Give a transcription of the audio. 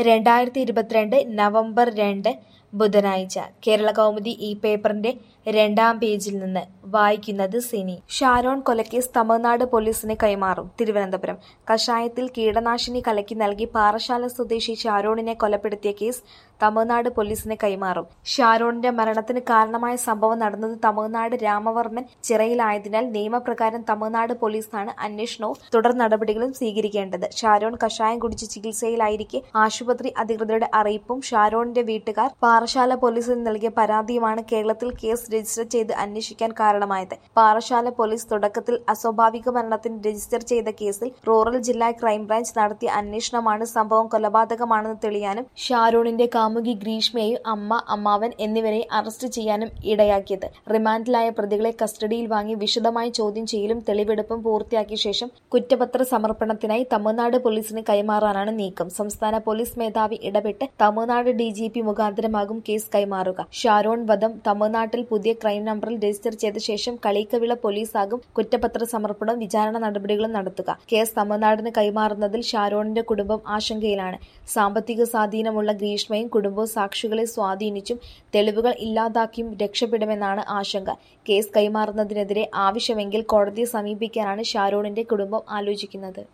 രണ്ടായിരത്തി ഇരുപത്തിരണ്ട് നവംബർ രണ്ട് ബുധനാഴ്ച കേരളകൗമുദി ഈ പേപ്പറിന്റെ രണ്ടാം പേജിൽ നിന്ന് വായിക്കുന്നത് സിനി ഷാരോൺ കൊലക്കേസ് തമിഴ്നാട് പോലീസിന് കൈമാറും തിരുവനന്തപുരം കഷായത്തിൽ കീടനാശിനി കലക്കി നൽകി പാറശാല സ്വദേശി ഷാരോണിനെ കൊലപ്പെടുത്തിയ കേസ് തമിഴ്നാട് പോലീസിന് കൈമാറും ഷാരോണിന്റെ മരണത്തിന് കാരണമായ സംഭവം നടന്നത് തമിഴ്നാട് രാമവർമ്മൻ ചിറയിലായതിനാൽ നിയമപ്രകാരം തമിഴ്നാട് പോലീസാണ് അന്വേഷണവും തുടർ നടപടികളും സ്വീകരിക്കേണ്ടത് ഷാരോൺ കഷായം കുടിച്ച് ചികിത്സയിലായിരിക്കെ ആശുപത്രി അധികൃതരുടെ അറിയിപ്പും ഷാരോണിന്റെ വീട്ടുകാർ പാറശാല പോലീസിന് നൽകിയ പരാതിയുമാണ് കേരളത്തിൽ കേസ് രജിസ്റ്റർ ചെയ്ത് അന്വേഷിക്കാൻ കാരണമായത് പാറശാല പോലീസ് തുടക്കത്തിൽ അസ്വാഭാവിക മരണത്തിന് രജിസ്റ്റർ ചെയ്ത കേസിൽ റൂറൽ ജില്ലാ ക്രൈംബ്രാഞ്ച് നടത്തിയ അന്വേഷണമാണ് സംഭവം കൊലപാതകമാണെന്ന് തെളിയാനും ഷാരൂണിന്റെ കാമുകി ഗ്രീഷ്മയെയും അമ്മ അമ്മാവൻ എന്നിവരെ അറസ്റ്റ് ചെയ്യാനും ഇടയാക്കിയത് റിമാൻഡിലായ പ്രതികളെ കസ്റ്റഡിയിൽ വാങ്ങി വിശദമായി ചോദ്യം ചെയ്യലും തെളിവെടുപ്പും പൂർത്തിയാക്കിയ ശേഷം കുറ്റപത്ര സമർപ്പണത്തിനായി തമിഴ്നാട് പോലീസിന് കൈമാറാനാണ് നീക്കം സംസ്ഥാന പോലീസ് മേധാവി ഇടപെട്ട് തമിഴ്നാട് ഡി ജി പി മുഖാന്തരമാകും കേസ് കൈമാറുക ഷാരോൺ വധം തമിഴ്നാട്ടിൽ പുതിയ ക്രൈം നമ്പറിൽ രജിസ്റ്റർ ചെയ്ത ശേഷം കളീക്കവിള പോലീസാകും കുറ്റപത്ര സമർപ്പണവും വിചാരണ നടപടികളും നടത്തുക കേസ് തമിഴ്നാടിന് കൈമാറുന്നതിൽ ഷാരോണിന്റെ കുടുംബം ആശങ്കയിലാണ് സാമ്പത്തിക സ്വാധീനമുള്ള ഗ്രീഷ്മയും കുടുംബവും സാക്ഷികളെ സ്വാധീനിച്ചും തെളിവുകൾ ഇല്ലാതാക്കിയും രക്ഷപ്പെടുമെന്നാണ് ആശങ്ക കേസ് കൈമാറുന്നതിനെതിരെ ആവശ്യമെങ്കിൽ കോടതിയെ സമീപിക്കാനാണ് ഷാരോണിന്റെ കുടുംബം ആലോചിക്കുന്നത്